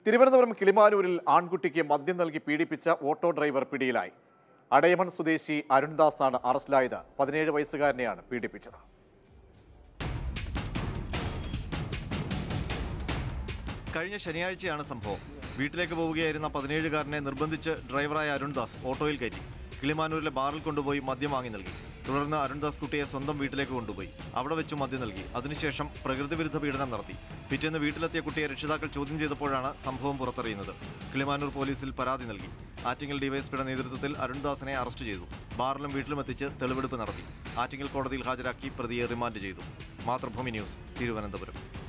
തിരുവനന്തപുരം കിളിമാനൂരിൽ ആൺകുട്ടിക്ക് മദ്യം നൽകി പീഡിപ്പിച്ച ഓട്ടോ ഡ്രൈവർ പിടിയിലായി അടയമൺ സ്വദേശി അരുൺദാസാണ് അറസ്റ്റിലായത് പതിനേഴ് വയസ്സുകാരനെയാണ് പീഡിപ്പിച്ചത് കഴിഞ്ഞ ശനിയാഴ്ചയാണ് സംഭവം വീട്ടിലേക്ക് പോവുകയായിരുന്ന പതിനേഴുകാരനെ നിർബന്ധിച്ച് ഡ്രൈവറായ അരുൺദാസ് ഓട്ടോയിൽ കയറ്റി കിളിമാനൂരിലെ ബാറിൽ കൊണ്ടുപോയി മദ്യം വാങ്ങി നൽകി തുടർന്ന് അരുൺദാസ് കുട്ടിയെ സ്വന്തം വീട്ടിലേക്ക് കൊണ്ടുപോയി അവിടെ വെച്ച് മദ്യം നൽകി അതിനുശേഷം പ്രകൃതി വിരുദ്ധ പീഡനം നടത്തി പിറ്റേന്ന് വീട്ടിലെത്തിയ കുട്ടിയെ രക്ഷിതാക്കൾ ചോദ്യം ചെയ്തപ്പോഴാണ് സംഭവം പുറത്തറിയുന്നത് കിളിമാനൂർ പോലീസിൽ പരാതി നൽകി ആറ്റിങ്ങൽ ഡിവൈഎസ്പിയുടെ നേതൃത്വത്തിൽ അരുൺദാസിനെ അറസ്റ്റ് ചെയ്തു ബാറിലും വീട്ടിലും എത്തിച്ച് തെളിവെടുപ്പ് നടത്തി ആറ്റിങ്ങൽ കോടതിയിൽ ഹാജരാക്കി പ്രതിയെ റിമാൻഡ് ചെയ്തു മാതൃഭൂമി ന്യൂസ് തിരുവനന്തപുരം